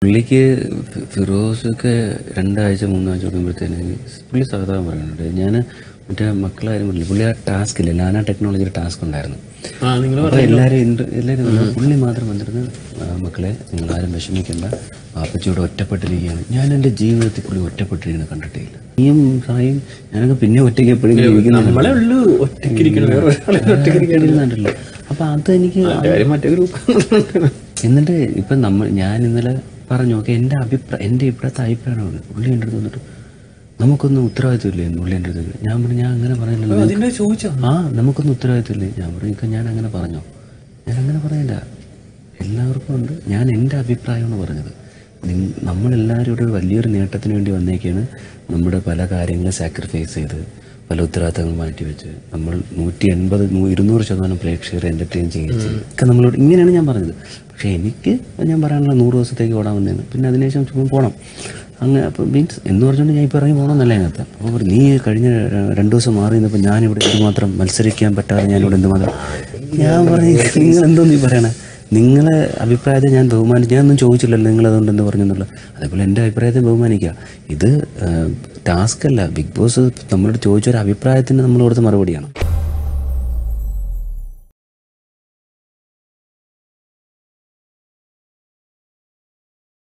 പുള്ളിക്ക് ഫി- ഫിറോസൊക്കെ രണ്ടാഴ്ച മൂന്നാഴ്ച കൊടുക്കുമ്പോഴത്തേന് പുള്ളി സഹതാപം പറയുന്നുണ്ട് ഞാൻ മറ്റേ മക്കളെ കാര്യം പറഞ്ഞില്ല പുള്ളി ആ ടാസ്ക് ഇല്ല ലാന ടെക്നോളജിയുടെ ടാസ്ക് ഉണ്ടായിരുന്നു ആ നിങ്ങൾ അപ്പോൾ എല്ലാവരും ഇൻട്ര- എല്ലാവരും വന്നു. പുള്ളി മാത്രം വന്നിരുന്നു "ആ, മക്കളെ നിങ്ങൾ ആരും വിഷമിക്കണ്ട പാപ്പച്ചിയോട് ഒറ്റപ്പെട്ടിരിക്കുകയാണ് ഞാൻ എൻ്റെ ജീവിതത്തിൽ പുള്ളി ഒറ്റപ്പെട്ടിരിക്കുന്നത് കണ്ടിട്ടില്ല നീയും സായും ഞാനൊക്കെ പിന്നെ ഒറ്റയ്ക്ക് എപ്പോഴെങ്കിലും ഇരിക്കുന്നുണ്ട്. നമ്മളെ ഉള്ളു ഒറ്റയ്ക്കിരിക്കണം വേറെ ഒരാളെ ഒറ്റയ്ക്കിരിക്കണം ഇരിക്കുന്നുണ്ടല്ലോ അപ്പൊ അത് എനിക്ക് കാര്യം മറ്റേ ഗ്രൂപ്പ് എന്നിട്ട് ഇപ്പൊ നമ്മൾ ഞാൻ ഇന്നലെ പറഞ്ഞു ഓക്കെ എൻ്റെ അഭിപ്രായം എൻ്റെ ഇപ്പോഴത്തെ അഭിപ്രായമാണ് പുള്ളി എൻ്റെ അടുത്ത് വന്നിട്ട് നമുക്കൊന്നും ഉത്തരവാദിത്വമില്ലേ എന്ന് പുള്ളി എൻ്റെ അടുത്ത് ചോദിച്ചു. ഞാൻ പറഞ്ഞു ഞാൻ അങ്ങനെ പറഞ്ഞില്ലല്ലോ അതിന്റെ ചോദിച്ചോ ആ നമുക്കൊന്നും ഉത്തരവാദിത്വമില്ലേ ഞാൻ പറഞ്ഞു ഇപ്പം ഞാൻ അങ്ങനെ പറഞ്ഞോ ഞാൻ അങ്ങനെ പറയില്ല എല്ലാവർക്കും ഉണ്ട് ഞാൻ എൻ്റെ അഭിപ്രായമാണ് പറഞ്ഞത് നിൻ- നമ്മളെല്ലാവരും ഇവിടെ വലിയൊരു നേട്ടത്തിന് വേണ്ടി വന്നേക്കാണ് നമ്മുടെ പല കാര്യങ്ങളും സാക്രിഫൈസ് ചെയ്ത് പല ഉത്തരവാദിത്തങ്ങൾ മാറ്റിവെച്ച് നമ്മൾ നൂറ്റി എൺപത് നൂ- ഇരുന്നൂറ് ശതമാനം പ്രേക്ഷകരെ എൻ്റർടൈൻ ചെയ്യിച്ച് ഒക്കെ നമ്മളോട് ഇങ്ങനെയാണ് ഞാൻ പറഞ്ഞത് പക്ഷേ എനിക്ക് ഞാൻ പറയാനുള്ള നൂറ് ദിവസത്തേക്ക് ഓടാൻ വന്നതാണ് പിന്നെ അതിനുശേഷം ചുമ്മാ പോകണം അങ്ങനെ അപ്പോൾ മീൻസ് എന്ന് പറഞ്ഞുകൊണ്ട് ഞാൻ ഇപ്പോൾ ഇറങ്ങി പോകണമെന്നല്ല അതിനകത്ത് അപ്പോൾ പറഞ്ഞു, നീ കഴിഞ്ഞ ര- രണ്ട് ദിവസം മാറി നിന്നപ്പോൾ ഞാനിവിടെ എന്തുമാത്രം മത്സരിക്കാൻ പറ്റാതെ ഞാനിവിടെ എന്തുമാത്രം ഞാൻ പറഞ്ഞു നിങ്ങൾ എന്തോ നീ പറയണേ നിങ്ങളെ അഭിപ്രായത്തെ ഞാൻ ബഹുമാനിച്ച് ഞാനൊന്നും ചോദിച്ചില്ലല്ലോ നിങ്ങൾ അതുകൊണ്ട് എന്ത് പറഞ്ഞു എന്നുള്ളത് അതേപോലെ എൻ്റെ അഭിപ്രായത്തെ ബഹുമാനിക്കുക ഇത് ടാസ്ക് അല്ല ബിഗ് ബോസ് നമ്മളോട് ചോദിച്ച ഒരു അഭിപ്രായത്തിന് നമ്മൾ കൊടുത്ത മറുപടിയാണ്